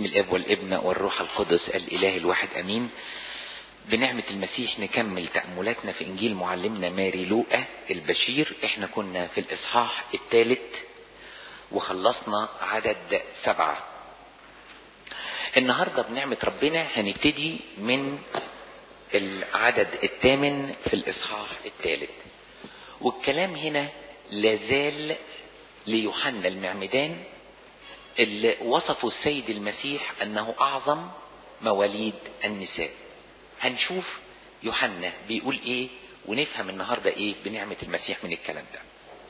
باسم الاب والابن والروح القدس الاله الواحد امين بنعمة المسيح نكمل تأملاتنا في انجيل معلمنا ماري لوقا البشير احنا كنا في الاصحاح الثالث وخلصنا عدد سبعة النهاردة بنعمة ربنا هنبتدي من العدد الثامن في الاصحاح الثالث والكلام هنا لازال ليوحنا المعمدان اللي وصفه السيد المسيح انه اعظم مواليد النساء هنشوف يوحنا بيقول ايه ونفهم النهارده ايه بنعمة المسيح من الكلام ده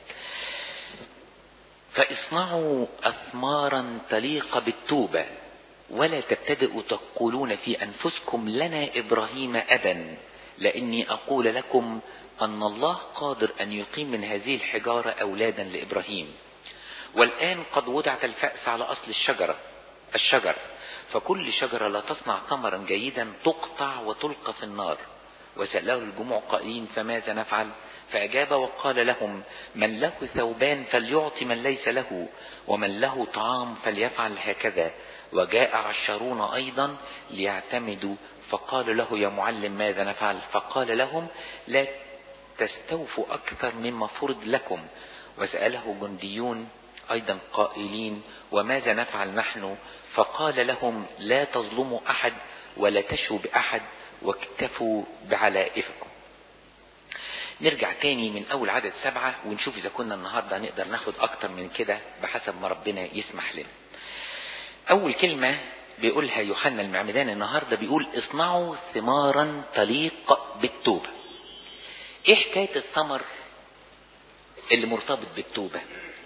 فاصنعوا اثمارا تليق بالتوبة ولا تبتدئوا تقولون في انفسكم لنا ابراهيم ابا لاني اقول لكم ان الله قادر ان يقيم من هذه الحجارة اولادا لابراهيم والآن قد وضعت الفأس على أصل الشجرة الشجر فكل شجرة لا تصنع ثمرا جيدا تقطع وتلقى في النار وسأله الجموع قائلين فماذا نفعل فأجاب وقال لهم من له ثوبان فليعطي من ليس له ومن له طعام فليفعل هكذا وجاء عشرون أيضا ليعتمدوا فقال له يا معلم ماذا نفعل فقال لهم لا تستوفوا أكثر مما فرض لكم وسأله جنديون أيضا قائلين وماذا نفعل نحن فقال لهم لا تظلموا أحد ولا تشوا بأحد واكتفوا بعلائفكم نرجع تاني من أول عدد سبعة ونشوف إذا كنا النهاردة نقدر ناخد أكتر من كده بحسب ما ربنا يسمح لنا أول كلمة بيقولها يوحنا المعمدان النهاردة بيقول اصنعوا ثمارا تليق بالتوبة ايه حكاية الثمر اللي مرتبط بالتوبة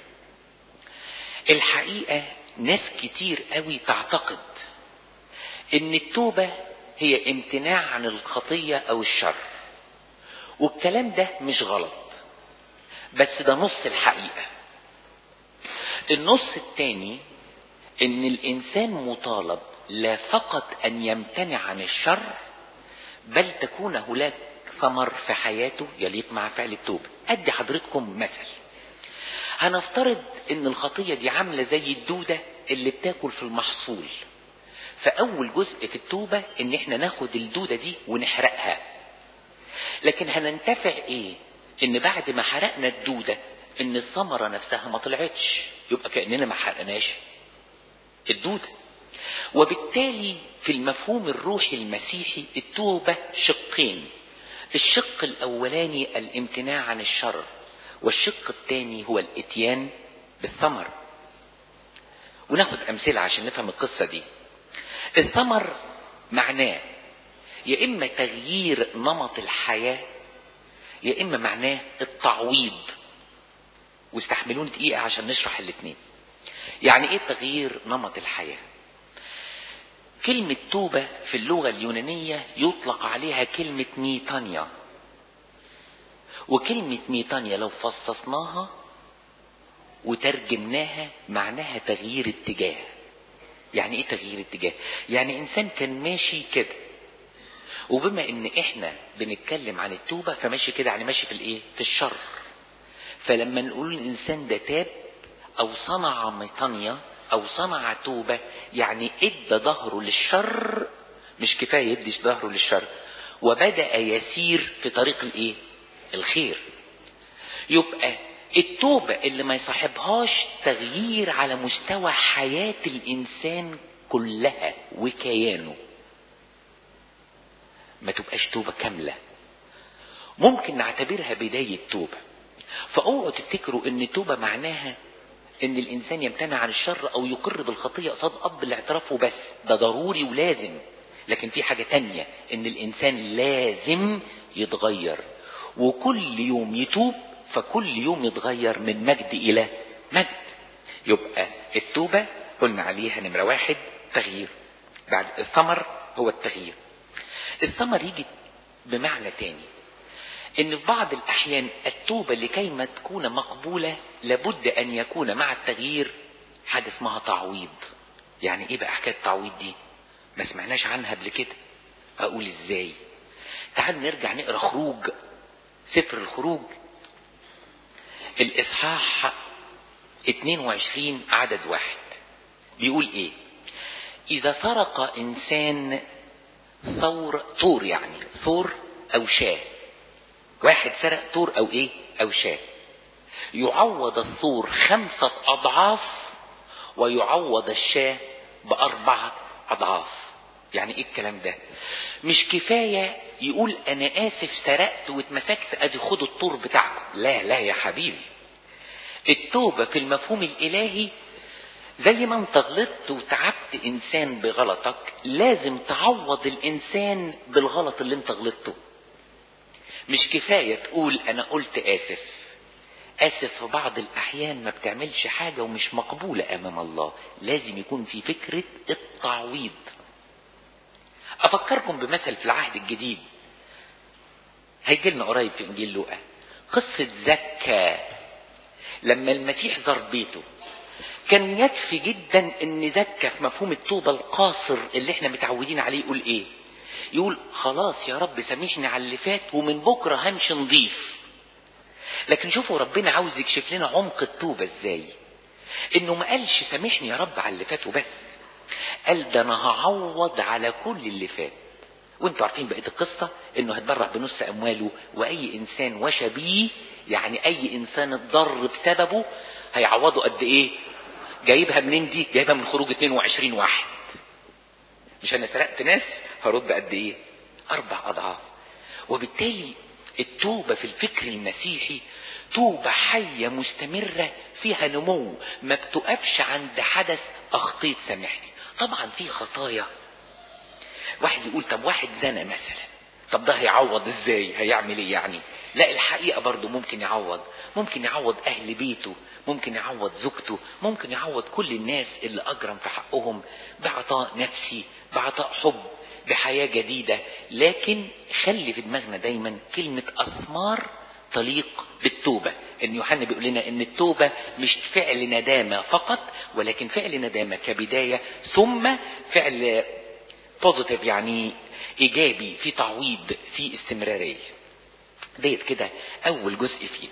الحقيقة ناس كتير قوي تعتقد ان التوبة هي امتناع عن الخطية او الشر والكلام ده مش غلط بس ده نص الحقيقة النص التاني ان الانسان مطالب لا فقط ان يمتنع عن الشر بل تكون هناك ثمر في حياته يليق مع فعل التوبة ادي حضرتكم مثل هنفترض ان الخطية دي عاملة زي الدودة اللي بتاكل في المحصول فاول جزء في التوبة ان احنا ناخد الدودة دي ونحرقها لكن هننتفع ايه ان بعد ما حرقنا الدودة ان الثمرة نفسها ما طلعتش يبقى كأننا ما حرقناش الدودة وبالتالي في المفهوم الروحي المسيحي التوبة شقين الشق الاولاني الامتناع عن الشر والشق الثاني هو الاتيان بالثمر وناخد امثلة عشان نفهم القصة دي الثمر معناه يا اما تغيير نمط الحياة يا اما معناه التعويض واستحملوني دقيقة عشان نشرح الاثنين يعني ايه تغيير نمط الحياة كلمة توبة في اللغة اليونانية يطلق عليها كلمة ميتانيا وكلمة ميتانيا لو فصصناها وترجمناها معناها تغيير اتجاه يعني ايه تغيير اتجاه يعني انسان كان ماشي كده وبما ان احنا بنتكلم عن التوبة فماشي كده يعني ماشي في الايه في الشر فلما نقول الانسان ده تاب او صنع ميتانيا او صنع توبة يعني ادى ظهره للشر مش كفاية يدي ظهره للشر وبدأ يسير في طريق الايه الخير يبقى التوبة اللي ما يصاحبهاش تغيير على مستوى حياة الإنسان كلها وكيانه ما تبقاش توبة كاملة ممكن نعتبرها بداية توبة فاوعوا تفتكروا ان توبة معناها ان الانسان يمتنع عن الشر او يقر بالخطية قصاد اب الاعتراف وبس ده ضروري ولازم لكن في حاجة تانية ان الانسان لازم يتغير وكل يوم يتوب فكل يوم يتغير من مجد الى مجد يبقى التوبة قلنا عليها نمرة واحد تغيير بعد الثمر هو التغيير الثمر يجي بمعنى تاني ان في بعض الاحيان التوبة لكي ما تكون مقبولة لابد ان يكون مع التغيير حاجة اسمها تعويض يعني ايه بقى حكاية التعويض دي ما سمعناش عنها قبل كده اقول ازاي تعال نرجع نقرا خروج سفر الخروج الاصحاح 22 عدد واحد بيقول ايه إذا سرق إنسان ثور ثور يعني ثور أو شاه واحد سرق ثور أو إيه أو شاه يعوض الثور خمسة أضعاف ويعوض الشاه بأربعة أضعاف يعني إيه الكلام ده مش كفاية يقول أنا آسف سرقت واتمسكت أدي خدوا الطور بتاعكم لا لا يا حبيبي التوبة في المفهوم الإلهي زي ما انت غلطت وتعبت انسان بغلطك لازم تعوض الانسان بالغلط اللي انت غلطته مش كفاية تقول انا قلت اسف اسف في بعض الاحيان ما بتعملش حاجة ومش مقبولة امام الله لازم يكون في فكرة التعويض افكركم بمثل في العهد الجديد هيجي لنا قريب في انجيل لوقا قصة زكا لما المسيح زار بيته كان يكفي جدا ان زكا في مفهوم التوبة القاصر اللي احنا متعودين عليه يقول ايه يقول خلاص يا رب سامحني على اللي فات ومن بكرة همشي نضيف لكن شوفوا ربنا عاوز يكشف لنا عمق التوبة ازاي انه ما قالش سامحني يا رب على اللي فات وبس قال ده انا هعوض على كل اللي فات وانتوا عارفين بقيه القصه انه هتبرع بنص امواله واي انسان وشى بيه يعني اي انسان اتضر بسببه هيعوضه قد ايه جايبها منين دي جايبها من خروج 22 واحد مش انا سرقت ناس هرد قد ايه اربع اضعاف وبالتالي التوبة في الفكر المسيحي توبة حية مستمرة فيها نمو ما بتقفش عند حدث اخطيت سامحني طبعا في خطايا واحد يقول طب واحد زنى مثلا طب ده هيعوض ازاي هيعمل ايه يعني لا الحقيقة برضه ممكن يعوض ممكن يعوض اهل بيته ممكن يعوض زوجته ممكن يعوض كل الناس اللي اجرم في حقهم بعطاء نفسي بعطاء حب بحياة جديدة لكن خلي في دماغنا دايما كلمة أثمار تليق بالتوبة ان يوحنا بيقول لنا ان التوبة مش فعل ندامة فقط ولكن فعل ندامة كبداية ثم فعل بوزيتيف يعني ايجابي في تعويض في استمرارية ديت كده اول جزء فينا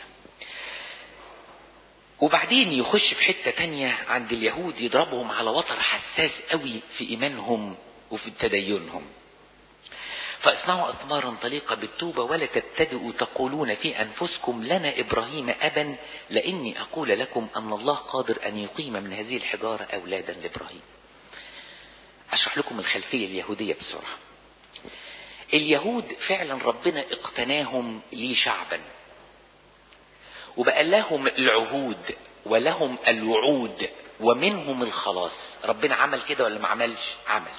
وبعدين يخش في حتة تانية عند اليهود يضربهم على وتر حساس قوي في ايمانهم وفي تدينهم فاصنعوا اثمارا طليقة بالتوبة ولا تبتدئوا تقولون في انفسكم لنا ابراهيم ابا لاني اقول لكم ان الله قادر ان يقيم من هذه الحجارة اولادا لابراهيم اشرح لكم الخلفية اليهودية بسرعة اليهود فعلا ربنا اقتناهم لي شعبا وبقى لهم العهود ولهم الوعود ومنهم الخلاص ربنا عمل كده ولا ما عملش عمل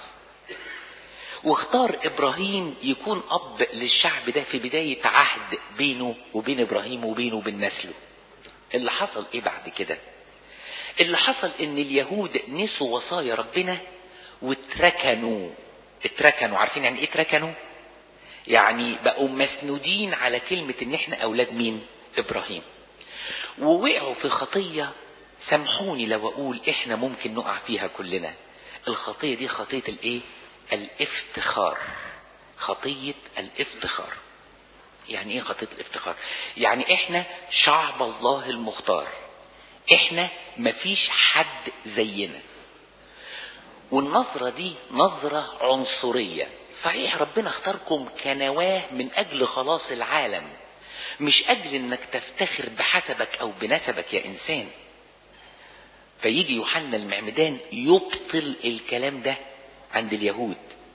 واختار ابراهيم يكون اب للشعب ده في بداية عهد بينه وبين ابراهيم وبينه وبين نسله اللي حصل ايه بعد كده اللي حصل ان اليهود نسوا وصايا ربنا واتركنوا اتركنوا عارفين يعني ايه اتركنوا يعني بقوا مسنودين على كلمة ان احنا اولاد مين ابراهيم ووقعوا في خطية سامحوني لو اقول احنا ممكن نقع فيها كلنا الخطية دي خطية الايه الافتخار خطية الافتخار يعني ايه خطية الافتخار يعني احنا شعب الله المختار احنا مفيش حد زينا والنظرة دي نظرة عنصرية صحيح ربنا اختاركم كنواه من اجل خلاص العالم مش اجل انك تفتخر بحسبك او بنسبك يا انسان فيجي يوحنا المعمدان يبطل الكلام ده عند اليهود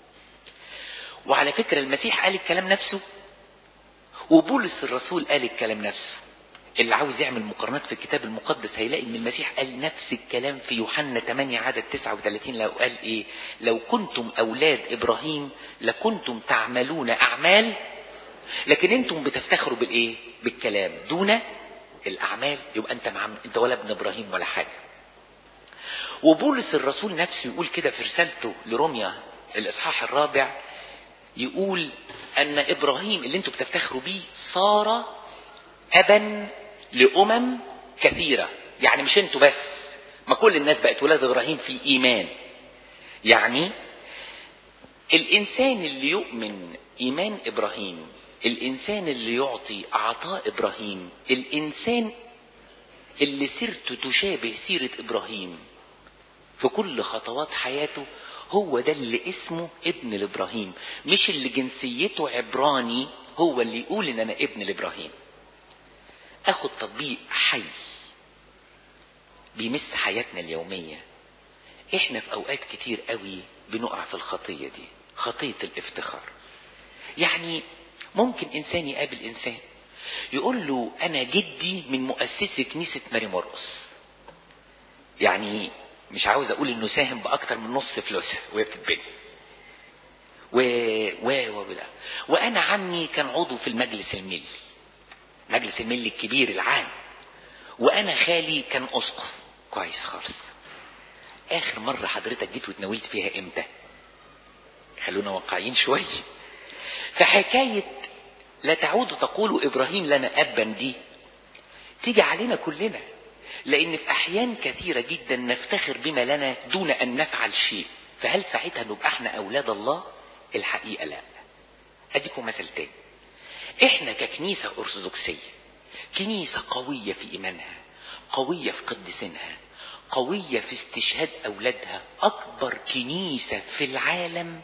وعلى فكرة المسيح قال الكلام نفسه وبولس الرسول قال الكلام نفسه اللي عاوز يعمل مقارنات في الكتاب المقدس هيلاقي ان المسيح قال نفس الكلام في يوحنا 8 عدد 39 لو قال ايه لو كنتم اولاد ابراهيم لكنتم تعملون اعمال لكن انتم بتفتخروا بالايه بالكلام دون الاعمال يبقى انت مع انت ولا ابن ابراهيم ولا حاجه وبولس الرسول نفسه يقول كده في رسالته لروميا الاصحاح الرابع يقول ان ابراهيم اللي انتم بتفتخروا بيه صار ابا لامم كثيره يعني مش انتوا بس ما كل الناس بقت ولاد ابراهيم في ايمان يعني الانسان اللي يؤمن ايمان ابراهيم الانسان اللي يعطي عطاء ابراهيم الانسان اللي سيرته تشابه سيره ابراهيم في كل خطوات حياته هو ده اللي اسمه ابن لابراهيم مش اللي جنسيته عبراني هو اللي يقول ان انا ابن لابراهيم اخد تطبيق حي بيمس حياتنا اليومية احنا في اوقات كتير قوي بنقع في الخطية دي خطية الافتخار يعني ممكن انسان يقابل انسان يقول له انا جدي من مؤسسي كنيسة ماري مرقس يعني مش عاوز اقول انه ساهم باكتر من نص فلوسها وهي بتتبني و و و بلا. وانا عمي كان عضو في المجلس الملي مجلس الملي الكبير العام وانا خالي كان اسقف كويس خالص اخر مرة حضرتك جيت واتناولت فيها امتى خلونا واقعيين شوية فحكاية لا تعودوا تقولوا ابراهيم لنا ابا دي تيجي علينا كلنا لان في احيان كثيرة جدا نفتخر بما لنا دون ان نفعل شيء فهل ساعتها نبقى احنا اولاد الله الحقيقة لا اديكم مثل تاني احنا ككنيسة ارثوذكسية كنيسة قوية في ايمانها قوية في قدسينها قوية في استشهاد اولادها اكبر كنيسة في العالم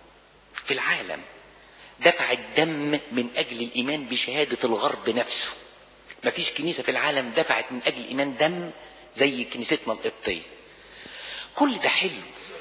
في العالم دفع الدم من اجل الايمان بشهادة الغرب نفسه مفيش كنيسة في العالم دفعت من اجل الايمان دم زي كنيستنا القبطية كل ده حلو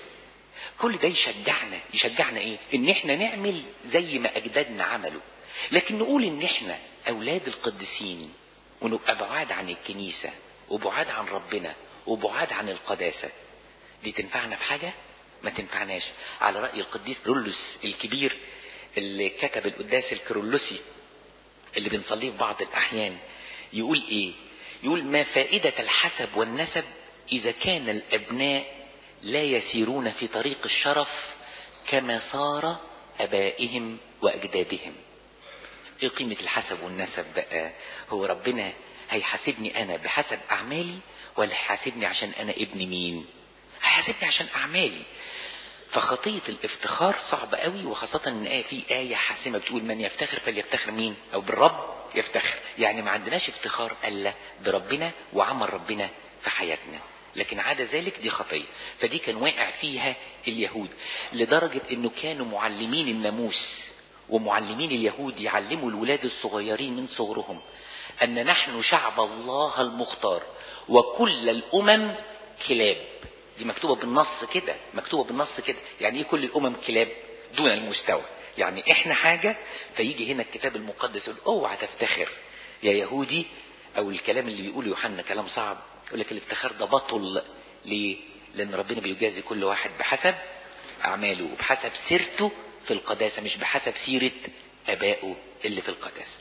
كل ده يشجعنا يشجعنا ايه ان احنا نعمل زي ما اجدادنا عملوا لكن نقول ان احنا اولاد القديسين ونبقى بعاد عن الكنيسة وبعاد عن ربنا وبعاد عن القداسة دي تنفعنا في حاجة ما تنفعناش على رأي القديس كيرلس الكبير اللي كتب القداس الكيرلسي اللي بنصليه في بعض الأحيان يقول إيه يقول ما فائدة الحسب والنسب إذا كان الأبناء لا يسيرون في طريق الشرف كما صار أبائهم وأجدادهم إيه قيمة الحسب والنسب بقى هو ربنا هيحاسبني أنا بحسب أعمالي ولا هيحاسبني عشان أنا ابن مين هيحاسبني عشان أعمالي فخطية الافتخار صعب قوي وخاصة ان آية في آية حاسمة بتقول من يفتخر فليفتخر مين او بالرب يفتخر يعني ما عندناش افتخار الا بربنا وعمل ربنا في حياتنا لكن عدا ذلك دي خطية فدي كان واقع فيها اليهود لدرجة انه كانوا معلمين الناموس ومعلمين اليهود يعلموا الولاد الصغيرين من صغرهم ان نحن شعب الله المختار وكل الامم كلاب دي مكتوبة بالنص كده مكتوبة بالنص كده يعني ايه كل الامم كلاب دون المستوى يعني احنا حاجة فيجي هنا الكتاب المقدس يقول اوعى تفتخر يا يهودي او الكلام اللي بيقوله يوحنا كلام صعب يقول لك الافتخار ده بطل ليه لان ربنا بيجازي كل واحد بحسب اعماله وبحسب سيرته في القداسة مش بحسب سيرة ابائه اللي في القداسة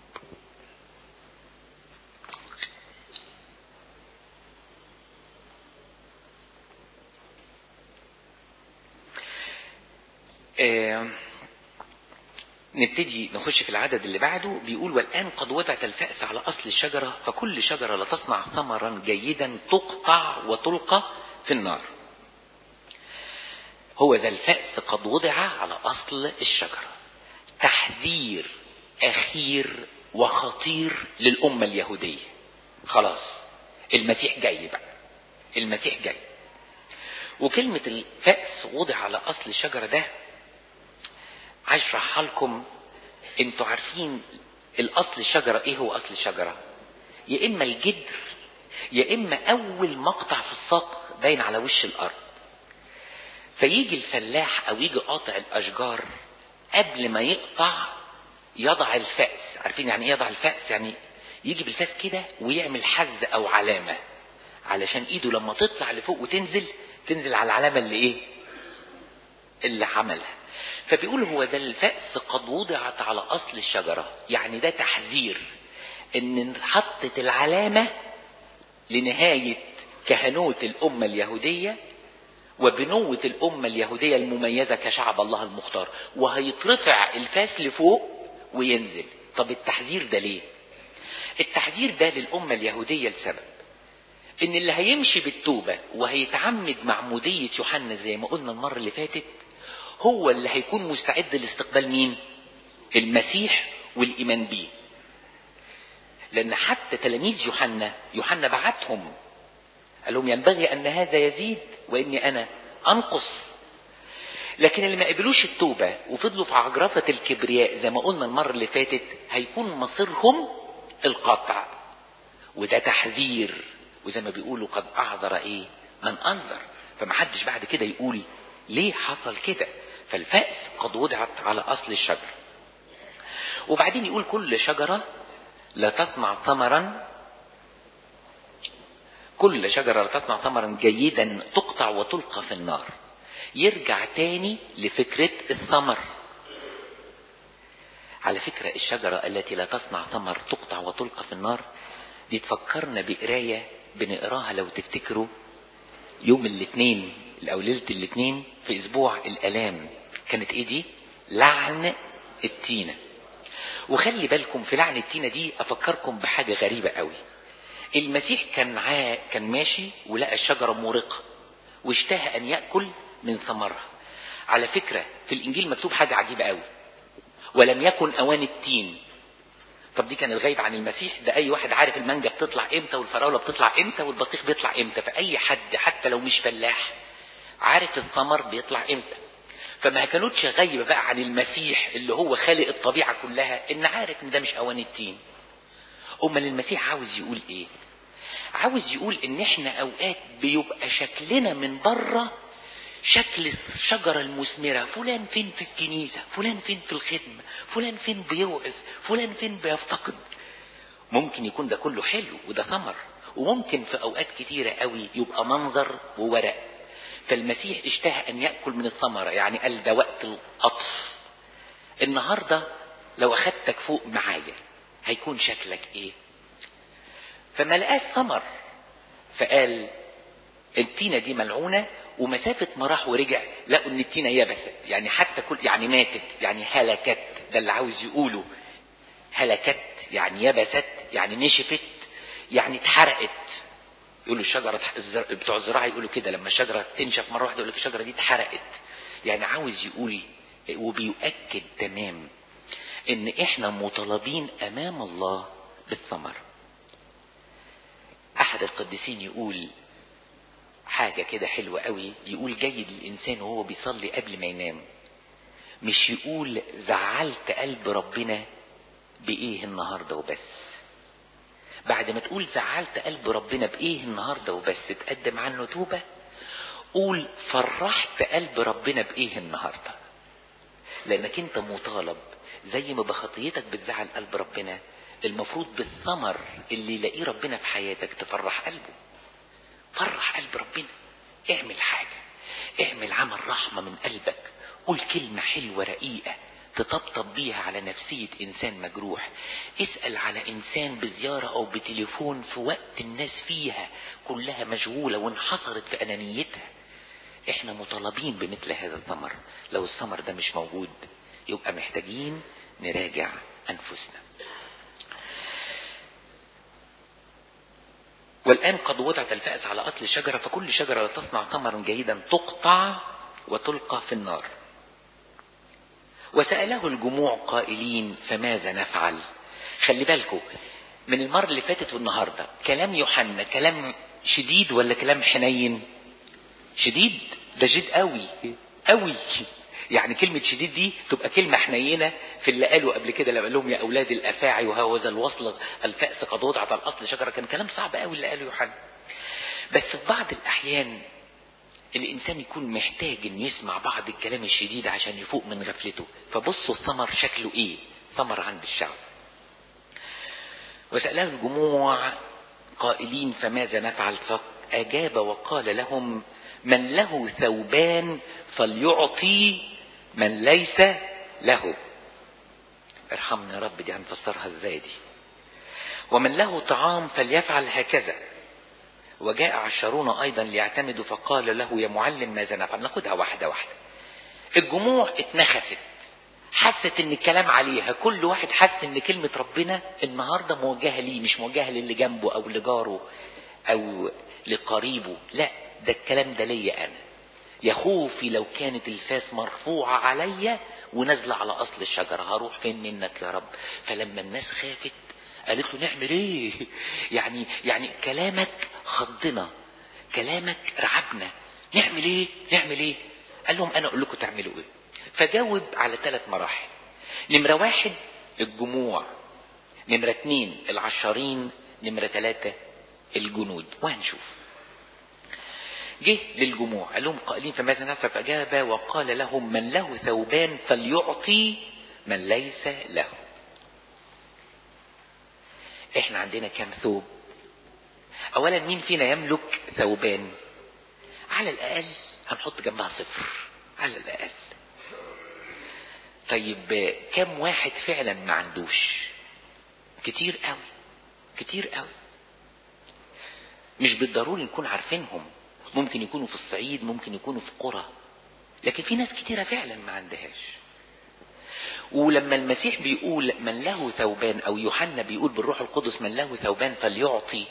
آه نبتدي نخش في العدد اللي بعده بيقول والآن قد وضعت الفأس على أصل الشجرة فكل شجرة لا تصنع ثمرا جيدا تقطع وتلقى في النار هو ذا الفأس قد وضع على أصل الشجرة تحذير أخير وخطير للأمة اليهودية خلاص المسيح جاي بقى المسيح جاي وكلمة الفأس وضع على أصل الشجرة ده عايز اشرحها لكم انتوا عارفين الاصل الشجرة ايه هو اصل الشجرة يا اما الجدر يا اما اول مقطع في الساق باين على وش الارض فيجي الفلاح او يجي قاطع الاشجار قبل ما يقطع يضع الفأس عارفين يعني ايه يضع الفأس يعني يجي بالفاس كده ويعمل حز او علامة علشان ايده لما تطلع لفوق وتنزل تنزل على العلامة اللي ايه اللي عملها فبيقول هو ده الفأس قد وضعت على أصل الشجرة يعني ده تحذير ان حطت العلامة لنهاية كهنوت الأمة اليهودية وبنوة الأمة اليهودية المميزة كشعب الله المختار وهيترفع الفاس لفوق وينزل طب التحذير ده ليه التحذير ده للأمة اليهودية لسبب ان اللي هيمشي بالتوبة وهيتعمد معمودية يوحنا زي ما قلنا المرة اللي فاتت هو اللي هيكون مستعد لاستقبال مين المسيح والإيمان بيه لأن حتى تلاميذ يوحنا يوحنا بعتهم قال لهم ينبغي أن هذا يزيد وإني أنا أنقص لكن اللي ما قبلوش التوبة وفضلوا في عجرفة الكبرياء زي ما قلنا المرة اللي فاتت هيكون مصيرهم القطع وده تحذير وزي ما بيقولوا قد أعذر إيه من أنذر فمحدش بعد كده يقول ليه حصل كده فالفأس قد وضعت على أصل الشجر وبعدين يقول كل شجرة لا تصنع ثمرا كل شجرة لا تصنع ثمرا جيدا تقطع وتلقى في النار يرجع تاني لفكرة الثمر على فكرة الشجرة التي لا تصنع ثمر تقطع وتلقى في النار دي تفكرنا بقراية بنقراها لو تفتكروا يوم الاثنين او ليلة الاثنين في اسبوع الالام كانت ايه دي لعن التينة وخلي بالكم في لعن التينة دي افكركم بحاجة غريبة قوي المسيح كان عا... كان ماشي ولقى الشجرة مورقة واشتهى ان يأكل من ثمرها على فكرة في الانجيل مكتوب حاجة عجيبة قوي ولم يكن اوان التين طب دي كانت غايبة عن المسيح ده اي واحد عارف المانجا بتطلع امتى والفراولة بتطلع امتى والبطيخ بيطلع امتى فاي حد حتى لو مش فلاح عارف الثمر بيطلع امتى فما كانتش غايبة بقى عن المسيح اللي هو خالق الطبيعة كلها ان عارف ان ده مش اوان التين امال المسيح عاوز يقول ايه عاوز يقول ان احنا اوقات بيبقى شكلنا من بره شكل الشجرة المثمرة فلان فين في الكنيسة فلان فين في الخدمة فلان فين بيوعظ فلان فين بيفتقد ممكن يكون ده كله حلو وده ثمر وممكن في اوقات كتيرة قوي يبقى منظر وورق فالمسيح اشتهى ان يأكل من الثمرة يعني قال ده وقت القطف النهاردة لو اخدتك فوق معايا هيكون شكلك ايه فما لقاش ثمر فقال التينة دي ملعونة ومسافة ما راح ورجع لقوا ان التينة يبست يعني حتى كل يعني ماتت يعني هلكت ده اللي عاوز يقوله هلكت يعني يبست يعني نشفت يعني اتحرقت يقولوا الشجرة بتوع الزراعة يقولوا كده لما الشجرة تنشف مرة واحدة يقول لك الشجرة دي اتحرقت يعني عاوز يقول وبيؤكد تمام ان احنا مطالبين امام الله بالثمر احد القديسين يقول حاجة كده حلوة قوي يقول جيد للإنسان وهو بيصلي قبل ما ينام مش يقول زعلت قلب ربنا بإيه النهاردة وبس بعد ما تقول زعلت قلب ربنا بإيه النهاردة وبس تقدم عنه توبة قول فرحت قلب ربنا بإيه النهاردة لأنك أنت مطالب زي ما بخطيتك بتزعل قلب ربنا المفروض بالثمر اللي يلاقيه ربنا في حياتك تفرح قلبه فرح قلب ربنا اعمل حاجة اعمل عمل رحمة من قلبك قول كلمة حلوة رقيقة تطبطب بيها على نفسية انسان مجروح اسأل على انسان بزيارة او بتليفون في وقت الناس فيها كلها مشغولة وانحصرت في انانيتها احنا مطالبين بمثل هذا الثمر لو الثمر ده مش موجود يبقى محتاجين نراجع انفسنا والآن قد وضعت الفأس على أصل الشجرة فكل شجرة لا تصنع ثمرا جيدا تقطع وتلقى في النار وسأله الجموع قائلين فماذا نفعل خلي بالكم من المرة اللي فاتت والنهاردة كلام يوحنا كلام شديد ولا كلام حنين شديد ده جد قوي قوي يعني كلمة شديد دي تبقى كلمة حنينة في اللي قالوا قبل كده لما قال لهم يا أولاد الأفاعي وهذا الوصل الفأس قد وضعت على الأصل شجرة كان كلام صعب قوي اللي قاله يوحنا بس في بعض الأحيان الإنسان يكون محتاج إن يسمع بعض الكلام الشديد عشان يفوق من غفلته فبصوا الثمر شكله إيه ثمر عند الشعب وسأله الجموع قائلين فماذا نفعل فأجاب وقال لهم من له ثوبان فليعطي من ليس له ارحمنا يا رب دي هنفسرها ازاي دي ومن له طعام فليفعل هكذا وجاء عشرون ايضا ليعتمدوا فقال له يا معلم ماذا نفعل ناخدها واحده واحده الجموع اتنخست حست ان الكلام عليها كل واحد حس ان كلمة ربنا النهاردة موجهة ليه مش موجهة للي جنبه او لجاره او لقريبه لا ده الكلام ده ليا انا يا خوفي لو كانت الفاس مرفوعة عليا ونازلة على اصل الشجرة هروح فين منك يا رب فلما الناس خافت قالت له نعمل ايه يعني يعني كلامك خضنا كلامك رعبنا نعمل ايه نعمل ايه قال لهم انا اقول لكم تعملوا ايه فجاوب على ثلاث مراحل نمرة واحد الجموع نمرة اتنين العشرين نمرة ثلاثة الجنود وهنشوف جه للجموع قال لهم قائلين فماذا نفعل فأجاب وقال لهم من له ثوبان فليعطي من ليس له احنا عندنا كام ثوب اولا مين فينا يملك ثوبان على الاقل هنحط جنبها صفر على الاقل طيب كم واحد فعلا ما عندوش كتير قوي كتير قوي مش بالضروري نكون عارفينهم ممكن يكونوا في الصعيد ممكن يكونوا في قرى لكن في ناس كتيرة فعلا ما عندهاش ولما المسيح بيقول من له ثوبان او يوحنا بيقول بالروح القدس من له ثوبان فليعطي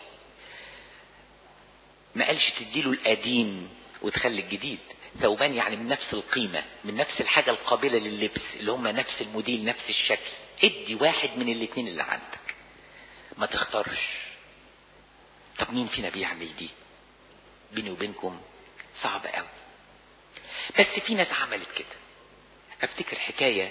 ما قالش تديله القديم وتخلي الجديد ثوبان يعني من نفس القيمة من نفس الحاجة القابلة لللبس اللي هم نفس الموديل نفس الشكل ادي واحد من الاتنين اللي عندك ما تختارش طب مين فينا بيعمل دي بيني وبينكم صعب قوي بس في ناس عملت كده افتكر حكاية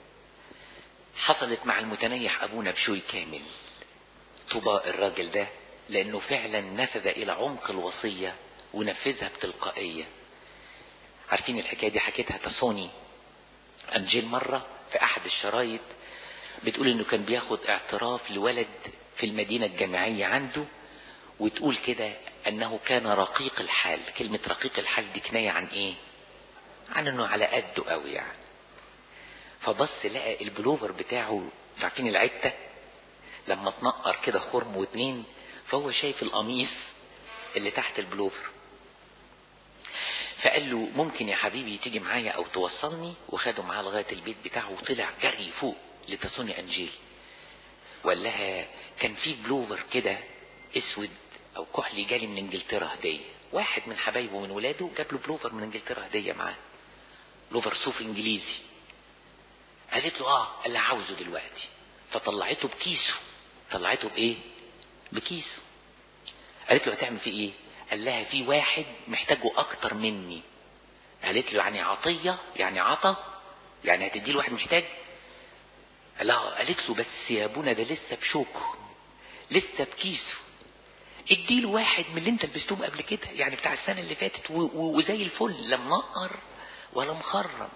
حصلت مع المتنيح ابونا بشوي كامل طباء الراجل ده لانه فعلا نفذ الى عمق الوصية ونفذها بتلقائية عارفين الحكاية دي حكيتها تاسوني انجيل مرة في احد الشرايط بتقول انه كان بياخد اعتراف لولد في المدينة الجامعية عنده وتقول كده انه كان رقيق الحال كلمة رقيق الحال دي كناية عن ايه عن انه على قده قوي يعني فبص لقى البلوفر بتاعه عارفين العتة لما تنقر كده خرم واتنين فهو شايف القميص اللي تحت البلوفر فقال له ممكن يا حبيبي تيجي معايا او توصلني وخده معاه لغاية البيت بتاعه وطلع جري فوق لتاسوني انجيل وقال لها كان في بلوفر كده اسود او كحلي جالي من انجلترا هدية واحد من حبايبه من ولاده جاب له بلوفر من انجلترا هدية معاه بلوفر صوف انجليزي قالت له اه قال لها عاوزه دلوقتي فطلعته بكيسه طلعته بايه بكيسه قالت له هتعمل فيه ايه قال لها في واحد محتاجه اكتر مني قالت له يعني عطية يعني عطا يعني هتدي له واحد محتاج قال لها قالت له بس يا ابونا ده لسه بشوكه لسه بكيسه اديله واحد من اللي انت لبستهم قبل كده يعني بتاع السنة اللي فاتت وزي الفل لا منقر ولا مخرم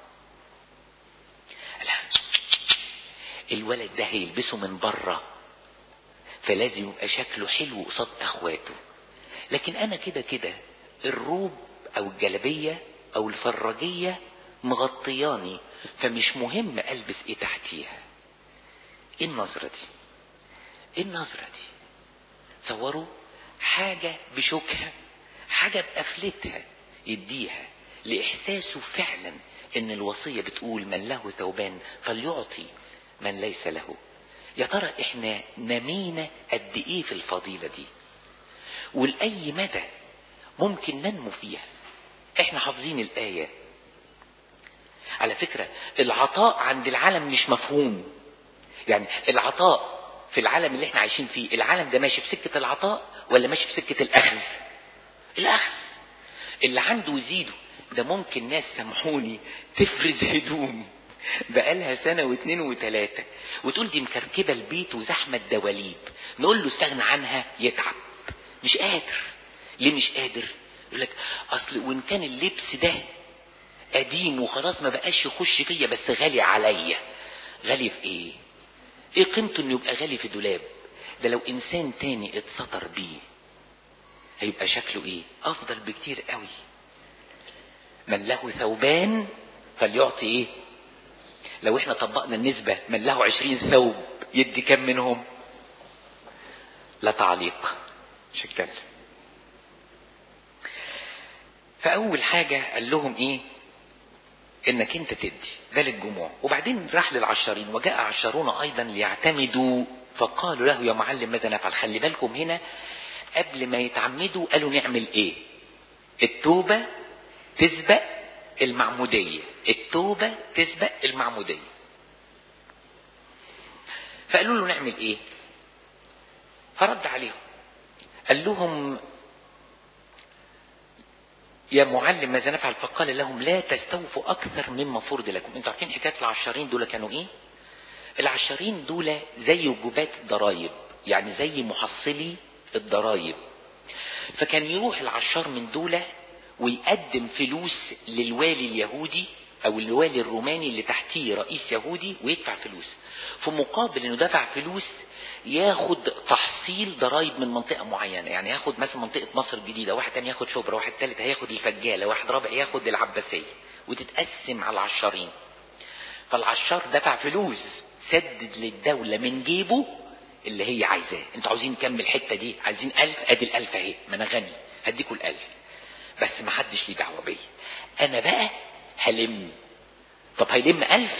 الولد ده هيلبسه من بره فلازم يبقى شكله حلو قصاد اخواته لكن انا كده كده الروب او الجلبية او الفراجية مغطياني فمش مهم البس ايه تحتيها ايه النظرة دي ايه النظرة دي تصوروا حاجة بشوكها حاجة بقفلتها يديها لإحساسه فعلا إن الوصية بتقول من له ثوبان فليعطي من ليس له يا ترى إحنا نمينا قد إيه في الفضيلة دي ولأي مدى ممكن ننمو فيها إحنا حافظين الآية على فكرة العطاء عند العالم مش مفهوم يعني العطاء في العالم اللي احنا عايشين فيه العالم ده ماشي في سكة العطاء ولا ماشي في سكة الأخذ الأخذ اللي عنده يزيده ده ممكن ناس سامحوني تفرز هدوم بقالها سنة واثنين وثلاثة وتقول دي مكركبة البيت وزحمة دواليب نقول له استغنى عنها يتعب مش قادر ليه مش قادر يقول لك اصل وان كان اللبس ده قديم وخلاص ما بقاش يخش فيا بس غالي عليا غالي في ايه ايه قيمته انه يبقى غالي في دولاب ده لو انسان تاني اتسطر بيه هيبقى شكله ايه افضل بكتير قوي من له ثوبان فليعطي ايه لو احنا طبقنا النسبة من له عشرين ثوب يدي كم منهم لا تعليق مش هتكلم فاول حاجة قال لهم ايه انك انت تدي ده للجموع وبعدين راح للعشرين وجاء عشرون ايضا ليعتمدوا فقالوا له يا معلم ماذا نفعل خلي بالكم هنا قبل ما يتعمدوا قالوا نعمل ايه التوبة تسبق المعمودية التوبة تسبق المعمودية فقالوا له نعمل ايه فرد عليهم قال لهم يا معلم ماذا نفعل فقال لهم لا تستوفوا اكثر مما فرض لكم انتوا عارفين حكايه العشارين دول كانوا ايه العشارين دول زي وجوبات الضرايب يعني زي محصلي الضرايب فكان يروح العشار من دول ويقدم فلوس للوالي اليهودي او الوالي الروماني اللي تحتيه رئيس يهودي ويدفع فلوس في مقابل انه دفع فلوس ياخد تحصيل ضرائب من منطقة معينة يعني ياخد مثلا منطقة مصر الجديدة واحد تاني ياخد شبرا واحد تالت هياخد الفجالة واحد رابع ياخد العباسية وتتقسم على العشارين فالعشار دفع فلوس سدد للدولة من جيبه اللي هي عايزاه انتوا عاوزين كم الحتة دي عايزين ألف ادي الألف اهي ما انا غني هديكوا الألف بس ما حدش ليه دعوة بيا انا بقى هلم طب هيلم ألف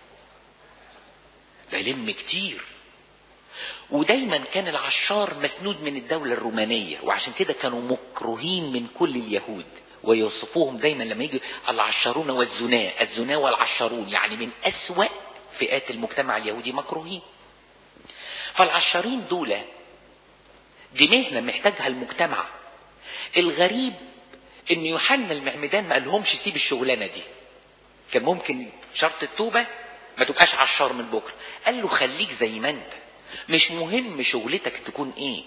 ده يلم كتير ودايما كان العشار مسنود من الدولة الرومانية وعشان كده كانوا مكروهين من كل اليهود ويوصفوهم دايما لما يجي العشارون والزناة الزناة والعشارون يعني من أسوأ فئات المجتمع اليهودي مكروهين فالعشارين دول دي مهنة محتاجها المجتمع الغريب ان يوحنا المعمدان ما قالهمش سيب الشغلانة دي كان ممكن شرط التوبة ما تبقاش عشار من بكرة قال له خليك زي ما انت مش مهم شغلتك تكون ايه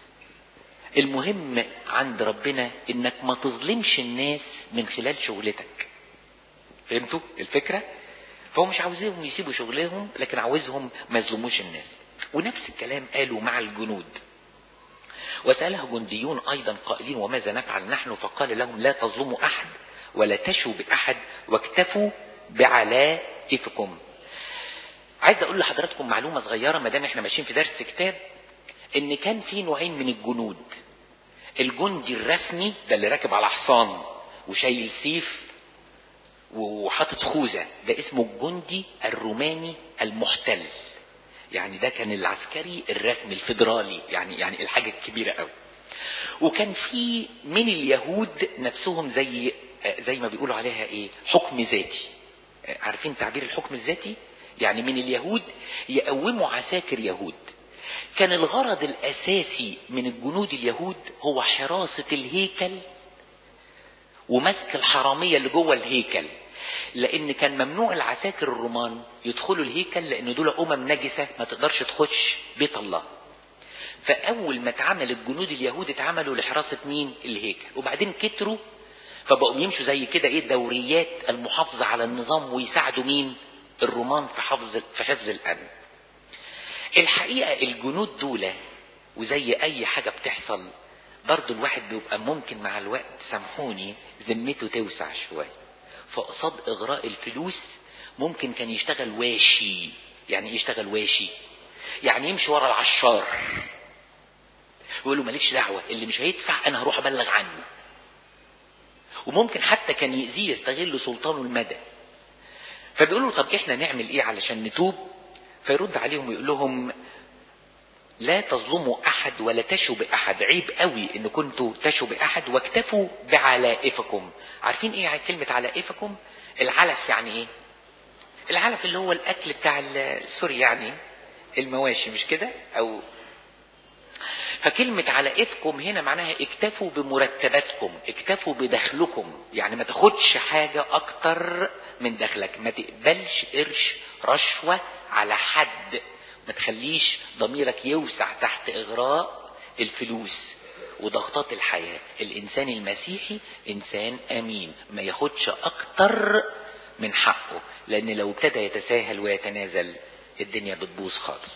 المهم عند ربنا انك ما تظلمش الناس من خلال شغلتك فهمتوا الفكرة فهو مش عاوزهم يسيبوا شغلهم لكن عاوزهم ما يظلموش الناس ونفس الكلام قالوا مع الجنود وسأله جنديون أيضا قائلين وماذا نفعل نحن فقال لهم لا تظلموا أحد ولا تشوا بأحد واكتفوا بعلائفكم عايز اقول لحضراتكم معلومة صغيرة ما دام احنا ماشيين في درس كتاب ان كان في نوعين من الجنود الجندي الرسمي ده اللي راكب على حصان وشايل سيف وحاطط خوذة ده اسمه الجندي الروماني المحتل يعني ده كان العسكري الرسمي الفيدرالي يعني يعني الحاجة الكبيرة قوي وكان في من اليهود نفسهم زي زي ما بيقولوا عليها ايه حكم ذاتي عارفين تعبير الحكم الذاتي يعني من اليهود يقوموا عساكر يهود كان الغرض الأساسي من الجنود اليهود هو حراسة الهيكل ومسك الحرامية اللي جوه الهيكل لأن كان ممنوع العساكر الرومان يدخلوا الهيكل لأن دول أمم نجسة ما تقدرش تخش بيت الله فأول ما اتعمل الجنود اليهود اتعملوا لحراسة مين الهيكل وبعدين كتروا فبقوا يمشوا زي كده ايه دوريات المحافظة على النظام ويساعدوا مين الرومان في حفظ في حفظ الامن الحقيقه الجنود دول وزي اي حاجه بتحصل برضه الواحد بيبقى ممكن مع الوقت سامحوني ذمته توسع شويه فقصاد اغراء الفلوس ممكن كان يشتغل واشي يعني ايه يشتغل واشي يعني يمشي ورا العشار ويقول له مالكش دعوه اللي مش هيدفع انا هروح ابلغ عنه وممكن حتى كان يأذيه يستغل سلطانه المدى فبيقولوا طب احنا نعمل ايه علشان نتوب فيرد عليهم ويقول لهم لا تظلموا احد ولا تشوا باحد عيب قوي ان كنتوا تشوا باحد واكتفوا بعلائفكم عارفين ايه كلمة علائفكم العلف يعني ايه العلف اللي هو الاكل بتاع سوري يعني المواشي مش كده او فكلمة علائفكم هنا معناها اكتفوا بمرتباتكم اكتفوا بدخلكم يعني ما تاخدش حاجة اكتر من دخلك ما تقبلش قرش رشوة على حد ما تخليش ضميرك يوسع تحت اغراء الفلوس وضغطات الحياة الانسان المسيحي انسان امين ما ياخدش اكتر من حقه لان لو ابتدى يتساهل ويتنازل الدنيا بتبوظ خالص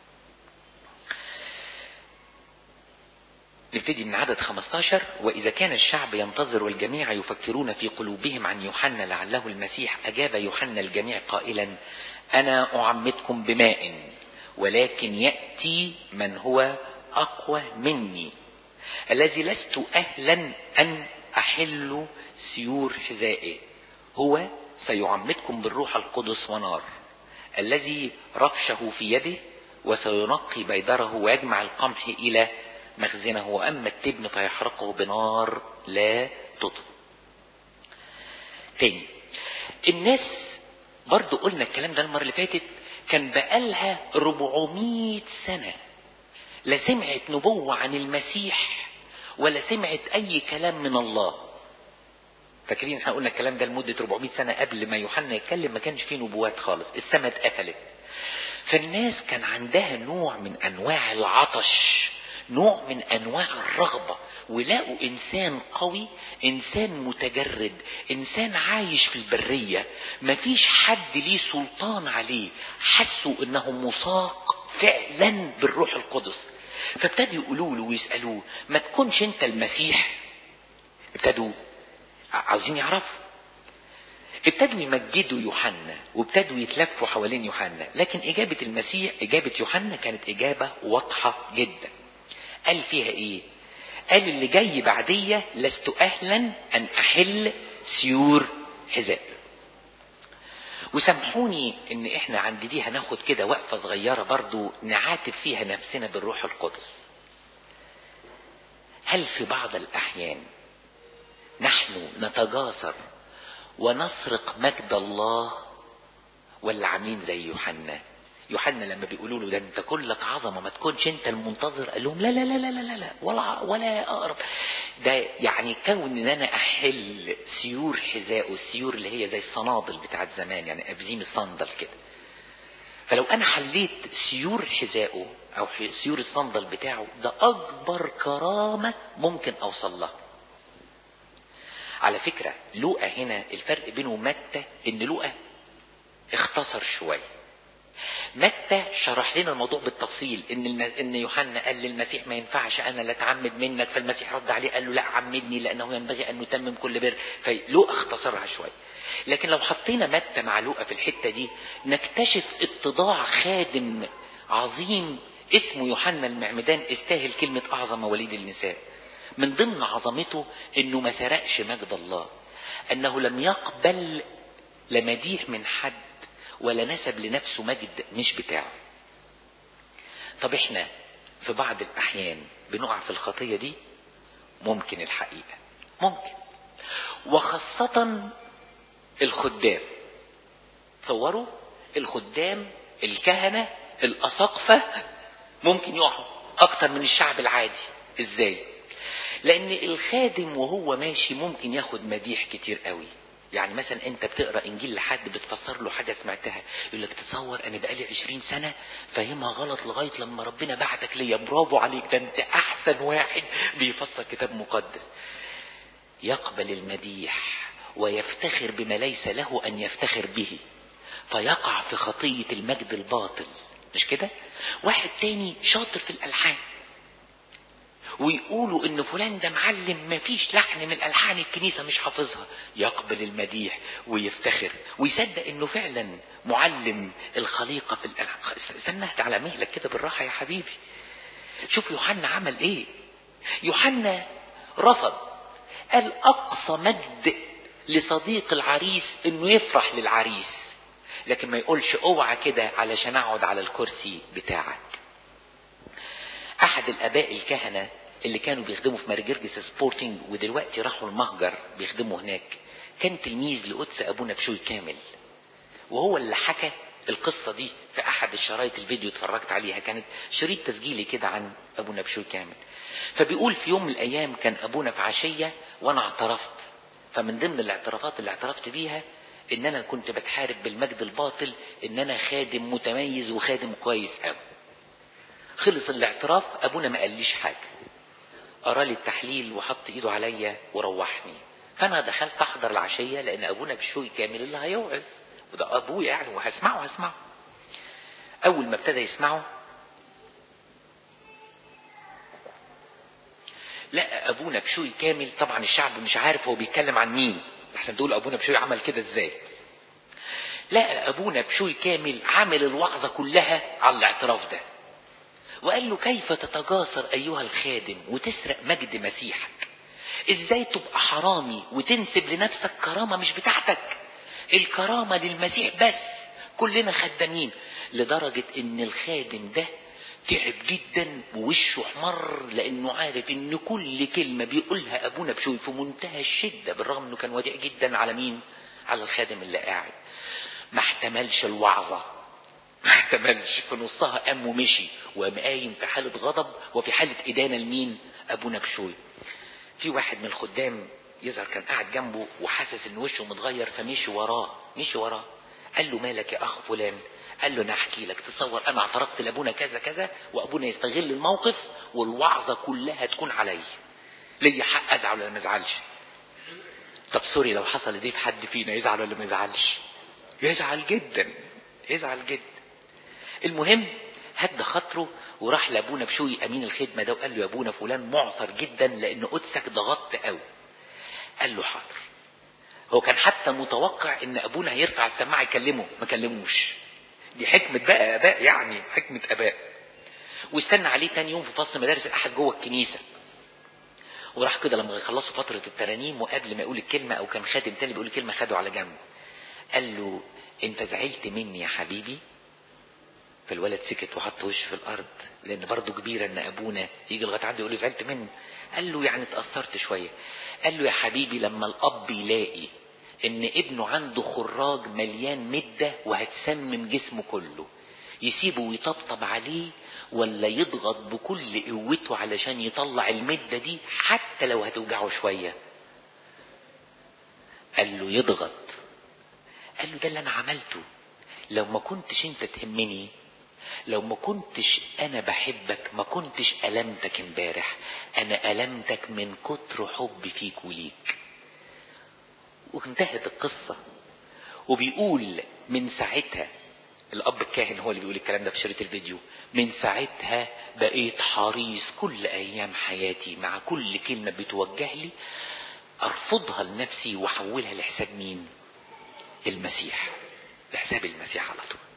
نبتدي من عدد 15 وإذا كان الشعب ينتظر والجميع يفكرون في قلوبهم عن يوحنا لعله المسيح أجاب يوحنا الجميع قائلا أنا أعمدكم بماء ولكن يأتي من هو أقوى مني الذي لست أهلا أن أحل سيور حذائه هو سيعمدكم بالروح القدس ونار الذي رفشه في يده وسينقي بيدره ويجمع القمح إلى مخزنه وأما التبن فيحرقه بنار لا تطفئ تاني الناس برضو قلنا الكلام ده المرة اللي فاتت كان بقالها 400 سنة لا سمعت نبوة عن المسيح ولا سمعت أي كلام من الله فاكرين احنا قلنا الكلام ده لمدة 400 سنة قبل ما يوحنا يتكلم ما كانش فيه نبوات خالص السماء اتقفلت فالناس كان عندها نوع من انواع العطش نوع من انواع الرغبة ولقوا انسان قوي انسان متجرد انسان عايش في البرية مفيش حد ليه سلطان عليه حسوا انه مساق فعلا بالروح القدس فابتدوا يقولوا له ويسألوه ما تكونش انت المسيح ابتدوا عاوزين يعرفوا ابتدوا يمجدوا يوحنا وابتدوا يتلفوا حوالين يوحنا لكن إجابة المسيح إجابة يوحنا كانت إجابة واضحة جدا قال فيها إيه قال اللي جاي بعدية لست أهلا أن أحل سيور حذاء وسامحوني ان احنا عند دي هناخد كده وقفة صغيرة برضو نعاتب فيها نفسنا بالروح القدس هل في بعض الاحيان نحن نتجاسر ونسرق مجد الله ولا عاملين زي يوحنا يوحنا لما بيقولوا له ده انت كلك عظمه ما تكونش انت المنتظر قال لهم لا لا لا لا لا لا, لا ولا ولا اقرب ده يعني كون ان انا احل سيور حذاء والسيور اللي هي زي الصنادل بتاعت زمان يعني ابزيم الصندل كده فلو انا حليت سيور حذائه او سيور الصندل بتاعه ده اكبر كرامه ممكن اوصل لها على فكرة لوقا هنا الفرق بينه ومتى ان لوقا اختصر شوية متى شرح لنا الموضوع بالتفصيل ان الم... ان يوحنا قال للمسيح ما ينفعش انا لا اتعمد منك فالمسيح رد عليه قال له لا عمدني لانه ينبغي ان نتمم كل بر فلوقا اختصرها شويه لكن لو حطينا متى مع لوقا في الحته دي نكتشف اتضاع خادم عظيم اسمه يوحنا المعمدان استاهل كلمه اعظم وليد النساء من ضمن عظمته انه ما سرقش مجد الله انه لم يقبل لا مديح من حد ولا نسب لنفسه مجد مش بتاعه طب احنا في بعض الاحيان بنقع في الخطية دي ممكن الحقيقة ممكن وخاصة الخدام تصوروا الخدام الكهنة الأساقفة ممكن يقعوا أكتر من الشعب العادي إزاي؟ لأن الخادم وهو ماشي ممكن ياخد مديح كتير قوي يعني مثلا انت بتقرا انجيل لحد بتفسر له حاجه سمعتها يقول لك تصور انا بقالي 20 سنه فاهمها غلط لغايه لما ربنا بعتك ليا برافو عليك ده انت احسن واحد بيفسر كتاب مقدس يقبل المديح ويفتخر بما ليس له ان يفتخر به فيقع في خطيه المجد الباطل مش كده واحد تاني شاطر في الالحان ويقولوا ان فلان ده معلم ما فيش لحن من الحان الكنيسه مش حافظها يقبل المديح ويفتخر ويصدق انه فعلا معلم الخليقه في الالحان سنهت على مهلك كده بالراحه يا حبيبي شوف يوحنا عمل ايه يوحنا رفض قال اقصى مجد لصديق العريس انه يفرح للعريس لكن ما يقولش اوعى كده علشان اقعد على الكرسي بتاعك احد الاباء الكهنه اللي كانوا بيخدموا في مارجرجس سبورتنج ودلوقتي راحوا المهجر بيخدموا هناك كان تلميذ لقدس ابونا بشوي كامل وهو اللي حكى القصة دي في احد الشرايط الفيديو اتفرجت عليها كانت شريط تسجيلي كده عن ابونا بشوي كامل فبيقول في يوم من الايام كان ابونا في عشية وانا اعترفت فمن ضمن الاعترافات اللي اعترفت بيها ان انا كنت بتحارب بالمجد الباطل ان انا خادم متميز وخادم كويس قوي خلص الاعتراف ابونا ما قاليش حاجه قرا لي التحليل وحط ايده عليا وروحني فانا دخلت احضر العشيه لان ابونا بشوي كامل اللي هيوعظ وده ابويا يعني وهسمعه هسمعه اول ما ابتدى يسمعه لقى ابونا بشوي كامل طبعا الشعب مش عارف هو بيتكلم عن مين احسن تقول ابونا بشوي عمل كده ازاي لقى ابونا بشوي كامل عامل الوعظه كلها على الاعتراف ده وقال له كيف تتجاسر ايها الخادم وتسرق مجد مسيحك ازاي تبقى حرامي وتنسب لنفسك كرامة مش بتاعتك الكرامة للمسيح بس كلنا خدامين لدرجة ان الخادم ده تعب جدا ووشه احمر لانه عارف ان كل كلمة بيقولها ابونا بشوي في منتهى الشدة بالرغم انه كان وديع جدا على مين على الخادم اللي قاعد ما احتملش الوعظة ما احتملش في نصها قام ومشي وقام قايم في حالة غضب وفي حالة إدانة لمين أبونا بشوي في واحد من الخدام يظهر كان قاعد جنبه وحاسس ان وشه متغير فمشي وراه مشي وراه قال له مالك يا اخ فلان قال له انا احكي لك تصور انا اعترضت لابونا كذا كذا وابونا يستغل الموقف والوعظه كلها تكون عليا ليا حق ازعل ولا ما ازعلش طب سوري لو حصل دي في حد فينا يزعل ولا ما يزعلش يزعل جدا يزعل جدا المهم هد خاطره وراح لابونا بشوي امين الخدمه ده وقال له يا ابونا فلان معصر جدا لان قدسك ضغطت قوي قال له حاضر هو كان حتى متوقع ان ابونا هيرفع السماعه يكلمه ما كلموش دي حكمه بقى اباء يعني حكمه اباء واستنى عليه تاني يوم في فصل مدارس الاحد جوه الكنيسه وراح كده لما يخلصوا فتره الترانيم وقبل ما يقول الكلمه او كان خادم تاني بيقول الكلمه خده على جنب قال له انت زعلت مني يا حبيبي فالولد سكت وحط وشه في الارض لان برضه كبيره ان ابونا يجي لغايه عنده يقول له زعلت منه قال له يعني اتاثرت شويه قال له يا حبيبي لما الاب يلاقي ان ابنه عنده خراج مليان مده وهتسمم جسمه كله يسيبه ويطبطب عليه ولا يضغط بكل قوته علشان يطلع المده دي حتى لو هتوجعه شويه قال له يضغط قال له ده اللي انا عملته لو ما كنتش انت تهمني لو ما كنتش انا بحبك ما كنتش المتك امبارح انا المتك من كتر حبي فيك وليك وانتهت القصة وبيقول من ساعتها الاب الكاهن هو اللي بيقول الكلام ده في شريط الفيديو من ساعتها بقيت حريص كل ايام حياتي مع كل كلمة بتوجه لي ارفضها لنفسي واحولها لحساب مين المسيح لحساب المسيح على طول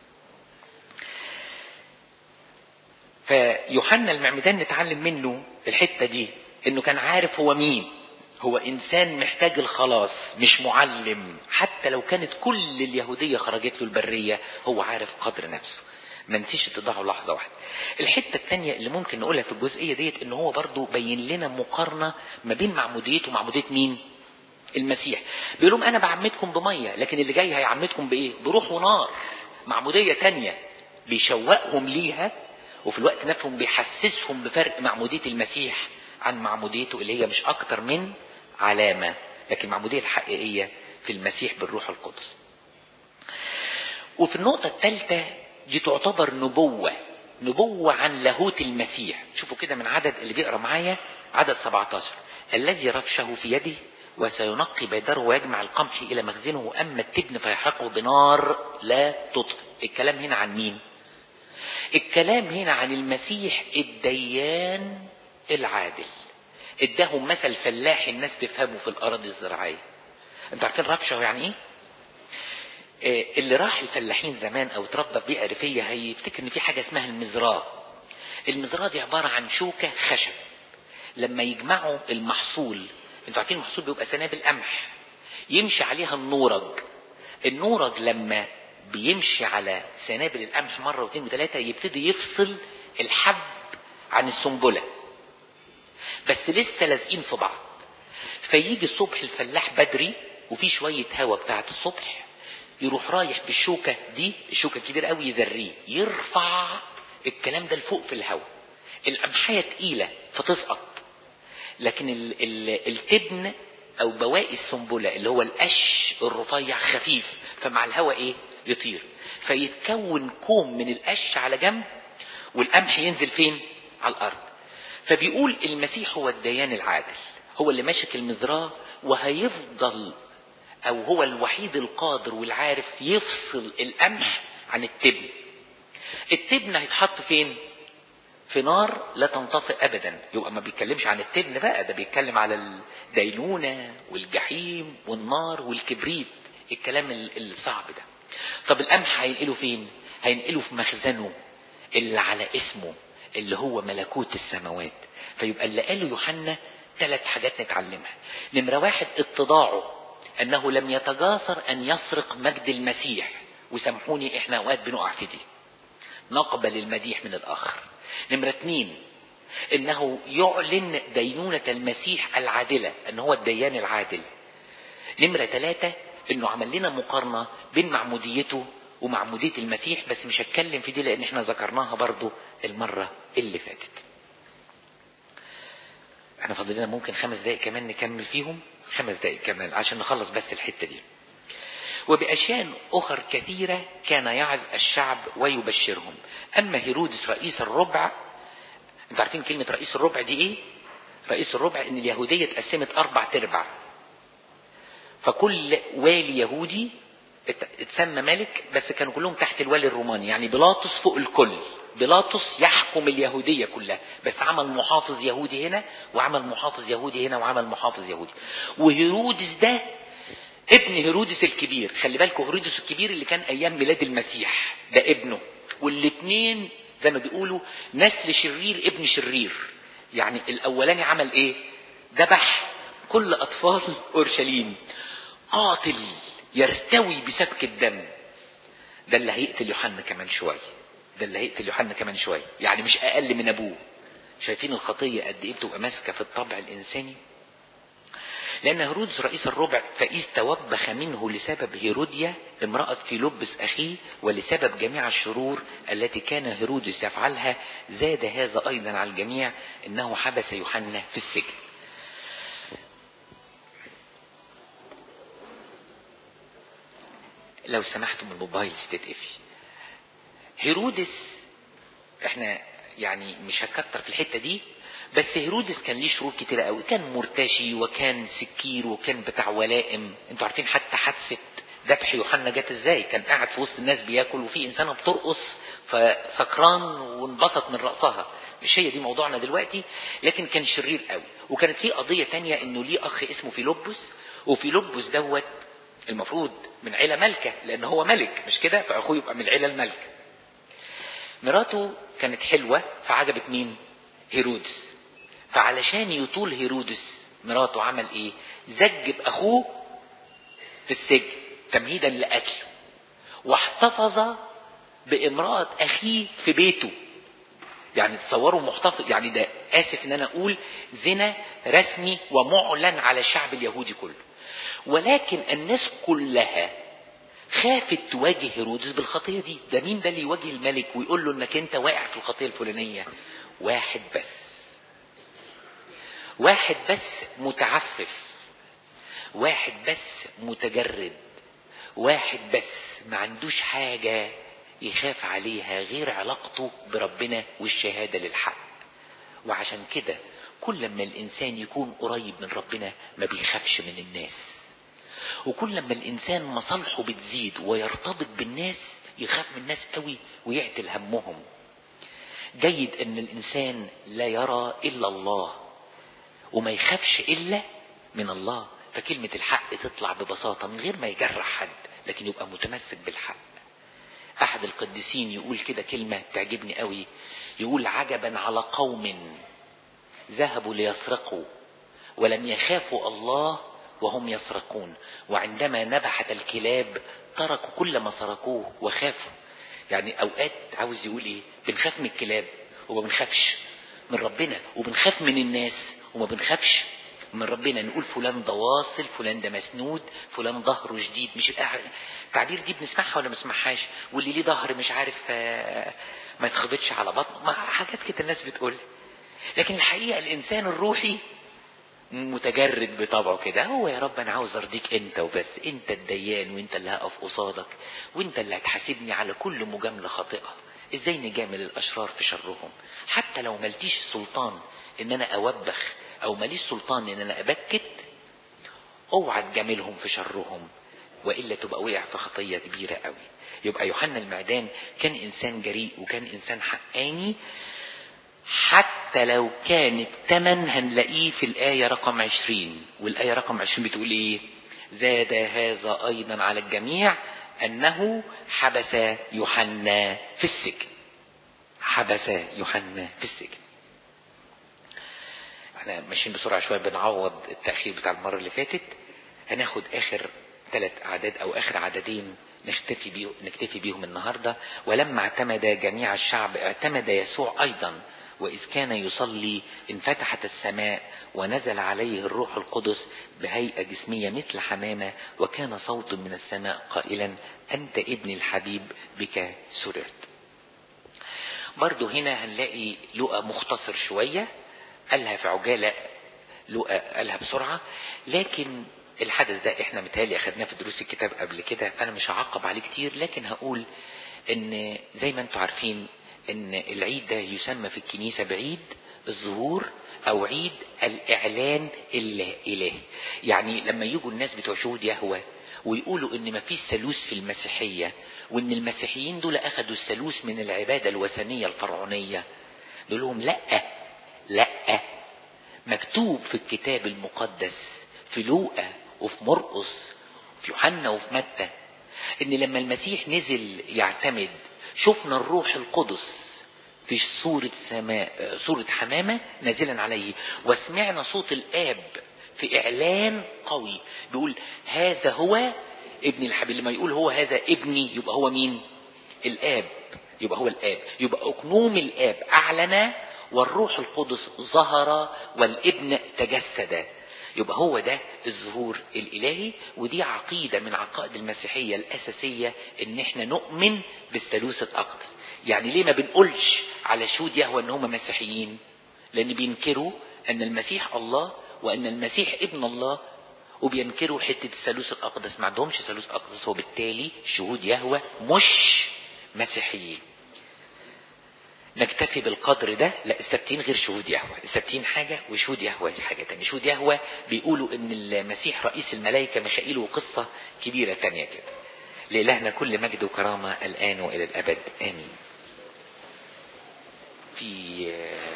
فيوحنا المعمدان نتعلم منه الحته دي انه كان عارف هو مين هو انسان محتاج الخلاص مش معلم حتى لو كانت كل اليهوديه خرجت له البريه هو عارف قدر نفسه ما نسيش تضعه لحظه واحده الحته الثانيه اللي ممكن نقولها في الجزئيه ديت ان هو برضو بين لنا مقارنه ما بين معموديته ومعموديه مين المسيح بيقول لهم انا بعمدكم بميه لكن اللي جاي هيعمدكم بايه بروح ونار معموديه تانية بيشوقهم ليها وفي الوقت نفسهم بيحسسهم بفرق معمودية المسيح عن معموديته اللي هي مش أكتر من علامة لكن المعمودية الحقيقية في المسيح بالروح القدس وفي النقطة الثالثة دي تعتبر نبوة نبوة عن لاهوت المسيح شوفوا كده من عدد اللي بيقرا معايا عدد 17 الذي رفشه في يده وسينقي بيدره ويجمع القمح إلى مخزنه أما التبن فيحرقه بنار لا تطفئ الكلام هنا عن مين الكلام هنا عن المسيح الديان العادل اداهم مثل فلاح الناس تفهمه في الاراضي الزراعيه انتوا عارفين ربشه يعني ايه آه اللي راح الفلاحين زمان او اتربى في بيئه ريفيه هيفتكر ان في حاجه اسمها المزراه المزراه دي عباره عن شوكه خشب لما يجمعوا المحصول انتوا عارفين المحصول بيبقى سنابل قمح يمشي عليها النورج النورج لما بيمشي على سنابل القمح مرة واثنين وثلاثة يبتدي يفصل الحب عن السنبلة بس لسه لازقين في بعض فيجي الصبح الفلاح بدري وفي شوية هوا بتاعة الصبح يروح رايح بالشوكة دي الشوكة الكبيرة قوي يزريه يرفع الكلام ده لفوق في الهوا القمحية تقيلة فتسقط لكن ال ال التبن او بواقي السنبلة اللي هو القش الرفيع خفيف فمع الهواء ايه يطير فيتكون كوم من القش على جنب والقمح ينزل فين على الارض فبيقول المسيح هو الديان العادل هو اللي ماسك المزراه وهيفضل او هو الوحيد القادر والعارف يفصل القمح عن التبن التبن هيتحط فين في نار لا تنطفئ ابدا يبقى ما بيتكلمش عن التبن بقى ده بيتكلم على الدينونه والجحيم والنار والكبريت الكلام الصعب ده طب القمح هينقله فين هينقله في مخزنه اللي على اسمه اللي هو ملكوت السماوات فيبقى اللي قاله يوحنا ثلاث حاجات نتعلمها نمرة واحد اتضاعه انه لم يتجاسر ان يسرق مجد المسيح وسامحوني احنا اوقات بنقع في دي نقبل المديح من الاخر نمرة اتنين انه يعلن دينونة المسيح العادلة ان هو الديان العادل نمرة ثلاثة انه عمل لنا مقارنة بين معموديته ومعمودية المسيح بس مش هتكلم في دي لان احنا ذكرناها برضو المرة اللي فاتت احنا فاضل لنا ممكن خمس دقايق كمان نكمل فيهم خمس دقايق كمان عشان نخلص بس الحتة دي وبأشياء أخر كثيرة كان يعظ الشعب ويبشرهم أما هيرودس رئيس الربع انتوا عارفين كلمة رئيس الربع دي ايه رئيس الربع ان اليهودية اتقسمت اربع تربع فكل والي يهودي اتسمى ملك بس كانوا كلهم تحت الوالي الروماني يعني بيلاطس فوق الكل بيلاطس يحكم اليهودية كلها بس عمل محافظ يهودي هنا وعمل محافظ يهودي هنا وعمل محافظ يهودي وهيرودس ده ابن هيرودس الكبير خلي بالكم هيرودس الكبير اللي كان ايام ميلاد المسيح ده ابنه والاثنين زي ما بيقولوا نسل شرير ابن شرير يعني الاولاني عمل ايه ذبح كل اطفال اورشليم قاتل يرتوي بسفك الدم ده اللي هيقتل يوحنا كمان شويه ده اللي هيقتل يوحنا كمان شويه يعني مش اقل من ابوه شايفين الخطيه قد ايه بتبقى ماسكه في الطبع الانساني لأن هيرودس رئيس الربع فإذ توبخ منه لسبب هيروديا امرأة فيلبس أخيه ولسبب جميع الشرور التي كان هيرودس يفعلها زاد هذا أيضا على الجميع إنه حبس يوحنا في السجن لو سمحتم الموبايل تتقفي هيرودس احنا يعني مش هكتر في الحتة دي بس هيرودس كان ليه شرور كتيرة قوي كان مرتشي وكان سكير وكان بتاع ولائم انتوا عارفين حتى حادثة ذبح يوحنا جت ازاي كان قاعد في وسط الناس بياكل وفي انسانه بترقص فسكران وانبسط من رأسها مش هي دي موضوعنا دلوقتي لكن كان شرير قوي وكانت في قضية تانية انه ليه اخ اسمه فيلبس وفيلبس دوت المفروض من عيلة ملكة لان هو ملك مش كده فاخوه يبقى من العيلة الملكة مراته كانت حلوة فعجبت مين هيرودس فعلشان يطول هيرودس مراته عمل ايه زج باخوه في السجن تمهيدا لقتله واحتفظ بامرأة اخيه في بيته يعني تصوروا محتفظ يعني ده اسف ان انا اقول زنا رسمي ومعلن على الشعب اليهودي كله ولكن الناس كلها خافت تواجه هيرودس بالخطية دي ده مين ده اللي يواجه الملك ويقول له انك انت واقع في الخطية الفلانية واحد بس واحد بس متعفف واحد بس متجرد واحد بس ما عندوش حاجة يخاف عليها غير علاقته بربنا والشهادة للحق وعشان كده كل ما الإنسان يكون قريب من ربنا ما بيخافش من الناس وكل ما الإنسان مصالحه بتزيد ويرتبط بالناس يخاف من الناس قوي ويعتل همهم جيد ان الانسان لا يرى الا الله وما يخافش الا من الله فكلمة الحق تطلع ببساطة من غير ما يجرح حد لكن يبقى متمسك بالحق احد القديسين يقول كده كلمة تعجبني قوي يقول عجبا على قوم ذهبوا ليسرقوا ولم يخافوا الله وهم يسرقون وعندما نبحت الكلاب تركوا كل ما سرقوه وخافوا يعني اوقات عاوز يقول ايه بنخاف من الكلاب وما بنخافش من ربنا وبنخاف من الناس وما بنخافش من ربنا نقول فلان ده واصل فلان ده مسنود فلان ظهره شديد مش التعبير دي بنسمعها ولا ما بنسمعهاش واللي ليه ظهر مش عارف ما يتخبطش على بطنه ما حاجات كده الناس بتقول لكن الحقيقة الإنسان الروحي متجرد بطبعه كده هو يا رب انا عاوز ارضيك انت وبس انت الديان وانت اللي هقف قصادك وانت اللي هتحاسبني على كل مجاملة خاطئة ازاي نجامل الاشرار في شرهم حتى لو ملتيش سلطان ان انا اوبخ او ماليش سلطان ان انا ابكت اوعى تجاملهم في شرهم والا تبقى وقع في خطية كبيرة قوي يبقى يوحنا المعدان كان انسان جريء وكان انسان حقاني حتى لو كان الثمن هنلاقيه في الآية رقم عشرين والآية رقم عشرين بتقول إيه زاد هذا أيضا على الجميع أنه حبس يوحنا في السجن حبس يوحنا في السجن احنا ماشيين بسرعة شوية بنعوض التأخير بتاع المرة اللي فاتت هناخد آخر ثلاث أعداد أو آخر عددين نكتفي, بيه نكتفي بيهم النهاردة ولما اعتمد جميع الشعب اعتمد يسوع أيضا وإذ كان يصلي انفتحت السماء ونزل عليه الروح القدس بهيئة جسمية مثل حمامة وكان صوت من السماء قائلا أنت ابن الحبيب بك سررت برضو هنا هنلاقي لقى مختصر شوية قالها في عجالة لقى قالها بسرعة لكن الحدث ده احنا متهيألي اخدناه في دروس الكتاب قبل كده فانا مش هعقب عليه كتير لكن هقول ان زي ما انتم عارفين ان العيد ده يسمى في الكنيسة بعيد الظهور او عيد الاعلان الالهي يعني لما يجوا الناس بتوع شهود يهوه ويقولوا ان مفيش ثالوث في المسيحية وان المسيحيين دول اخدوا الثالوث من العبادة الوثنية الفرعونية نقول لهم لا لا مكتوب في الكتاب المقدس في لوقا وفي مرقس وفي يوحنا وفي متى ان لما المسيح نزل يعتمد شفنا الروح القدس في صورة سماء صورة حمامة نازلا عليه وسمعنا صوت الآب في إعلان قوي بيقول هذا هو ابن الحبيب لما يقول هو هذا ابني يبقى هو مين الآب يبقى هو الآب يبقى أقنوم الآب أعلن والروح القدس ظهر والابن تجسد يبقى هو ده الظهور الإلهي ودي عقيدة من عقائد المسيحية الأساسية إن إحنا نؤمن بالثالوث الأقدس يعني ليه ما بنقولش على شهود يهوى إن هم مسيحيين لأن بينكروا أن المسيح الله وأن المسيح ابن الله وبينكروا حتة الثالوث الأقدس ما عندهمش ثالوث أقدس وبالتالي شهود يهوى مش مسيحيين نكتفي بالقدر ده لا السبتين غير شهود يهوى السبتين حاجة وشهود يهوى دي حاجة تانية شهود يهوى بيقولوا ان المسيح رئيس الملائكة مشائيل وقصة كبيرة تانية كده لإلهنا كل مجد وكرامة الآن وإلى الأبد آمين في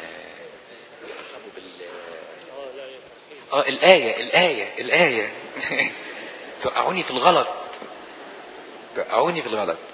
اه الآية الآية الآية توقعوني في الغلط توقعوني في الغلط